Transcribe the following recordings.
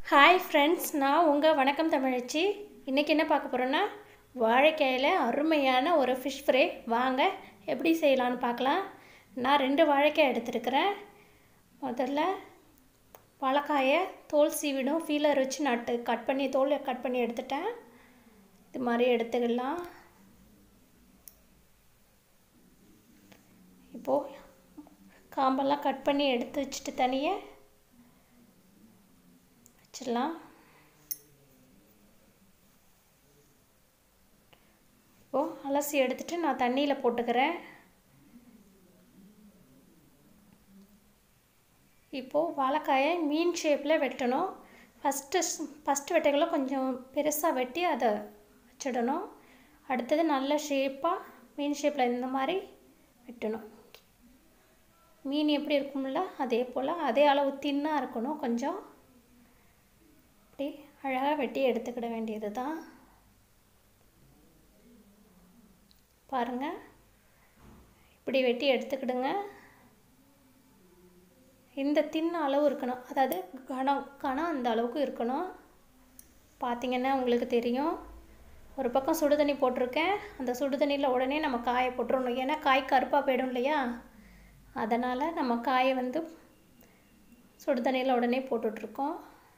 hi friends நான் உங்கள் வணக்கம் தமிழச்சி இன்றைக்கி என்ன பார்க்க போகிறோன்னா வாழைக்காயில் அருமையான ஒரு ஃபிஷ் ஃப்ரை வாங்க எப்படி செய்யலான்னு பார்க்கலாம் நான் ரெண்டு வாழைக்காய் எடுத்துருக்கிறேன் முதல்ல வாழைக்காயை தோல் சீவிடும் ஃபீலர் வச்சு நட்டு கட் பண்ணி தோல் கட் பண்ணி எடுத்துட்டேன் இது மாதிரி எடுத்துக்கலாம் இப்போது காம்பெல்லாம் கட் பண்ணி எடுத்து வச்சுட்டு தனியாக வச்சிடலாம் இப்போது அலசி எடுத்துட்டு நான் தண்ணியில் போட்டுக்கிறேன் இப்போது வாழைக்காயை மீன் ஷேப்பில் வெட்டணும் ஃபஸ்ட்டு ஃபஸ்ட்டு வெட்டைகளை கொஞ்சம் பெருசாக வெட்டி அதை வச்சிடணும் அடுத்தது நல்ல ஷேப்பாக மீன் ஷேப்பில் இந்த மாதிரி வெட்டணும் மீன் எப்படி இருக்கும்ல அதே போல் அதே அளவு தின்னாக இருக்கணும் கொஞ்சம் அப்படி அழகாக வெட்டி எடுத்துக்கிட வேண்டியது தான் பாருங்கள் இப்படி வெட்டி எடுத்துக்கிடுங்க இந்த தின்ன அளவு இருக்கணும் அதாவது கனம் கனம் அந்த அளவுக்கு இருக்கணும் பார்த்திங்கன்னா உங்களுக்கு தெரியும் ஒரு பக்கம் சுடு தண்ணி போட்டிருக்கேன் அந்த சுடு தண்ணியில் உடனே நம்ம காயை போட்டுறணும் ஏன்னா காய் கருப்பாக போயிடும் இல்லையா அதனால் நம்ம காயை வந்து சுடு தண்ணியில் உடனே போட்டுட்ருக்கோம்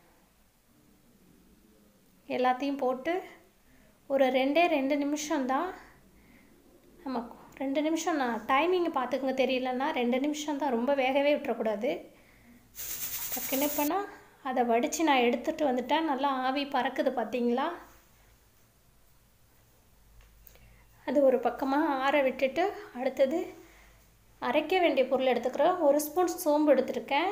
எல்லாத்தையும் போட்டு ஒரு ரெண்டே ரெண்டு நிமிஷம்தான் நம்ம ரெண்டு நிமிஷம் நான் டைமிங்கை பார்த்துக்குங்க தெரியலன்னா ரெண்டு நிமிஷம் தான் ரொம்ப வேகவே விட்டுறக்கூடாது டக்குன்னு பண்ணால் அதை வடித்து நான் எடுத்துகிட்டு வந்துட்டேன் நல்லா ஆவி பறக்குது பார்த்தீங்களா அது ஒரு பக்கமாக ஆற விட்டுட்டு அடுத்தது அரைக்க வேண்டிய பொருள் எடுத்துக்கிறேன் ஒரு ஸ்பூன் சோம்பு எடுத்துருக்கேன்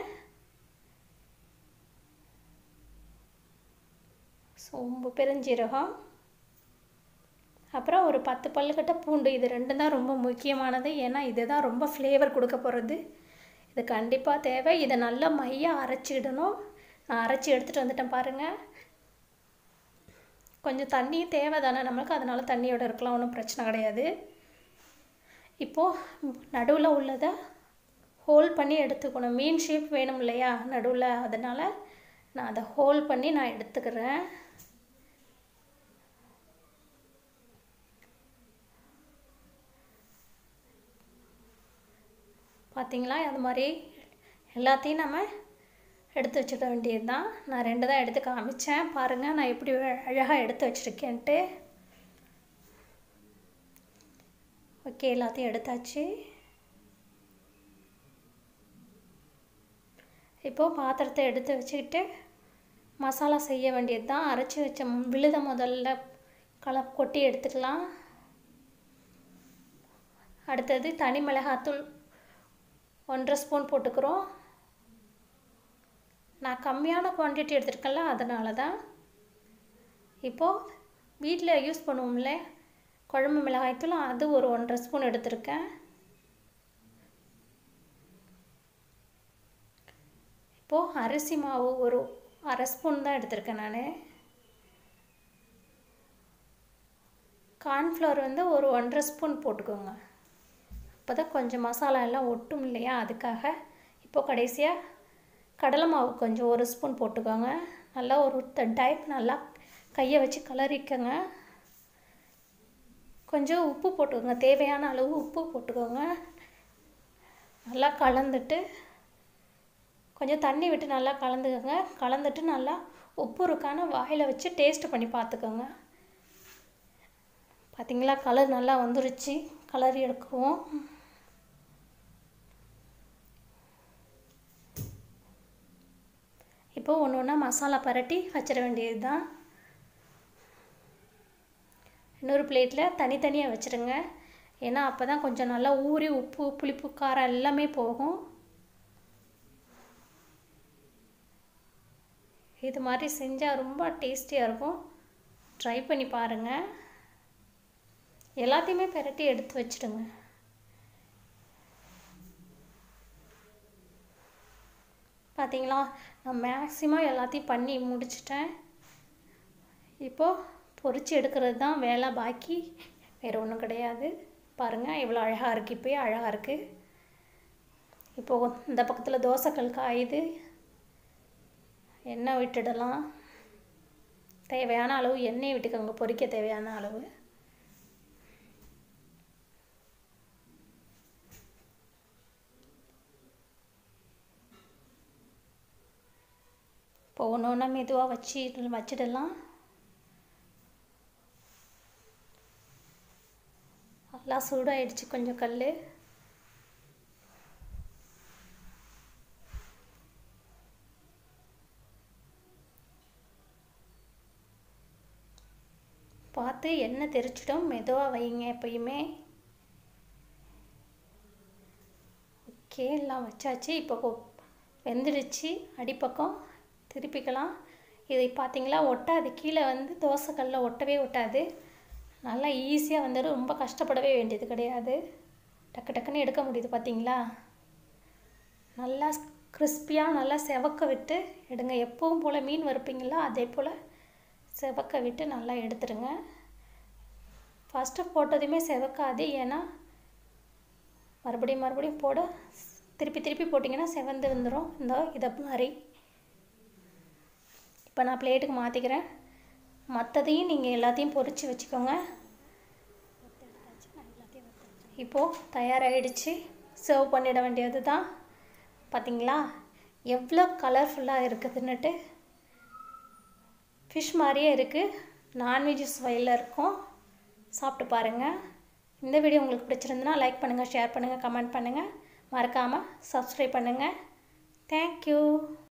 சோம்பு பெருஞ்சீரகம் அப்புறம் ஒரு பத்து பல்லுக்கட்ட பூண்டு இது ரெண்டும் தான் ரொம்ப முக்கியமானது ஏன்னா இது தான் ரொம்ப ஃப்ளேவர் கொடுக்க போகிறது இது கண்டிப்பாக தேவை இதை நல்லா மையாக அரைச்சிடணும் நான் அரைச்சி எடுத்துகிட்டு வந்துட்டேன் பாருங்கள் கொஞ்சம் தண்ணியும் தேவை தானே நம்மளுக்கு அதனால் தண்ணியோடு இருக்கலாம் ஒன்றும் பிரச்சனை கிடையாது இப்போது நடுவில் உள்ளதை ஹோல் பண்ணி எடுத்துக்கணும் மீன் ஷேப் வேணும் இல்லையா நடுவில் அதனால் நான் அதை ஹோல் பண்ணி நான் எடுத்துக்கிறேன் பார்த்திங்களா அது மாதிரி எல்லாத்தையும் நம்ம எடுத்து வச்சுக்க வேண்டியது தான் நான் ரெண்டு தான் எடுத்து காமிச்சேன் பாருங்கள் நான் எப்படி அழகாக எடுத்து வச்சுருக்கேன்ட்டு ஓகே எல்லாத்தையும் எடுத்தாச்சு இப்போது பாத்திரத்தை எடுத்து வச்சுக்கிட்டு மசாலா செய்ய வேண்டியது தான் அரைச்சி வச்ச விழுத முதல்ல கல கொட்டி எடுத்துக்கலாம் அடுத்தது தனி மிளகாத்தூள் ஒன்றரை ஸ்பூன் போட்டுக்கிறோம் நான் கம்மியான குவான்டிட்டி எடுத்துருக்கேன்ல அதனால தான் இப்போது வீட்டில் யூஸ் பண்ணுவோம்ல குழம்பு மிளகாய்த்தூள் அது ஒரு ஒன்றரை ஸ்பூன் எடுத்திருக்கேன் இப்போது அரிசி மாவு ஒரு அரை ஸ்பூன் தான் எடுத்திருக்கேன் நான் கார்ன்ஃப்ளவர் வந்து ஒரு ஒன்றரை ஸ்பூன் போட்டுக்கோங்க அப்போ தான் கொஞ்சம் மசாலா எல்லாம் ஒட்டும் இல்லையா அதுக்காக இப்போது கடைசியாக கடலை மாவு கொஞ்சம் ஒரு ஸ்பூன் போட்டுக்கோங்க நல்லா ஒரு டைப் நல்லா கையை வச்சு கலரிக்கங்க கொஞ்சம் உப்பு போட்டுக்கோங்க தேவையான அளவு உப்பு போட்டுக்கோங்க நல்லா கலந்துட்டு கொஞ்சம் தண்ணி விட்டு நல்லா கலந்துக்கோங்க கலந்துட்டு நல்லா உப்பு இருக்கான வாயில் வச்சு டேஸ்ட் பண்ணி பார்த்துக்கோங்க பார்த்திங்களா கலர் நல்லா வந்துருச்சு கலர் எடுக்குவோம் இப்போது ஒன்று ஒன்றா மசாலா பரட்டி வச்சிட வேண்டியது தான் இன்னொரு பிளேட்டில் தனித்தனியாக வச்சுருங்க ஏன்னா அப்போ தான் கொஞ்சம் நல்லா ஊறி உப்பு புளிப்பு காரம் எல்லாமே போகும் இது மாதிரி செஞ்சால் ரொம்ப டேஸ்டியாக இருக்கும் ட்ரை பண்ணி பாருங்கள் எல்லாத்தையுமே பெரட்டி எடுத்து வச்சுடுங்க பார்த்தீங்களா நான் மேக்ஸிமம் எல்லாத்தையும் பண்ணி முடிச்சிட்டேன் இப்போது பொரிச்சு எடுக்கிறது தான் வேலை பாக்கி வேறு ஒன்றும் கிடையாது பாருங்கள் எவ்வளோ அழகாக இருக்குது இப்போயே அழகாக இருக்குது இப்போது இந்த பக்கத்தில் தோசைக்கல் காயுது எண்ணெய் விட்டுடலாம் தேவையான அளவு எண்ணெய் விட்டுக்கோங்க பொரிக்க தேவையான அளவு இப்போ ஒன்று ஒன்றா மெதுவாக வச்சு வச்சிடலாம் நல்லா சூடாயிடுச்சு கொஞ்சம் கல் பார்த்து எண்ணெய் தெரிச்சிட்டோம் மெதுவாக வைங்க எப்பயுமே ஓகே எல்லாம் வச்சாச்சு இப்போ கொ- வெந்துடுச்சு அடிப்பக்கம் திருப்பிக்கலாம் இதை பார்த்தீங்களா ஒட்டாது கீழே வந்து தோசைக்கல்ல ஒட்டவே ஒட்டாது நல்லா ஈஸியாக வந்துடும் ரொம்ப கஷ்டப்படவே வேண்டியது கிடையாது டக்கு டக்குன்னு எடுக்க முடியுது பார்த்தீங்களா நல்லா கிறிஸ்பியாக நல்லா செவக்க விட்டு எடுங்க எப்பவும் போல் மீன் வறுப்பீங்களா அதே போல் செவக்க விட்டு நல்லா எடுத்துருங்க ஃபஸ்ட்டு போட்டதுமே செவக்காது ஏன்னா மறுபடியும் மறுபடியும் போட திருப்பி திருப்பி போட்டிங்கன்னா செவந்து வந்துடும் இந்த இதை மாதிரி இப்போ நான் பிளேட்டுக்கு மாற்றிக்கிறேன் மற்றதையும் நீங்கள் எல்லாத்தையும் பொரித்து வச்சுக்கோங்க இப்போது தயாராகிடுச்சு சர்வ் பண்ணிட வேண்டியது தான் பார்த்தீங்களா எவ்வளோ கலர்ஃபுல்லாக இருக்குதுன்னுட்டு ஃபிஷ் மாதிரியே இருக்குது நான்வெஜ் ஸ்வைலில் இருக்கும் சாப்பிட்டு பாருங்கள் இந்த வீடியோ உங்களுக்கு பிடிச்சிருந்துன்னா லைக் பண்ணுங்கள் ஷேர் பண்ணுங்கள் கமெண்ட் பண்ணுங்கள் மறக்காமல் சப்ஸ்கிரைப் பண்ணுங்கள் தேங்க்யூ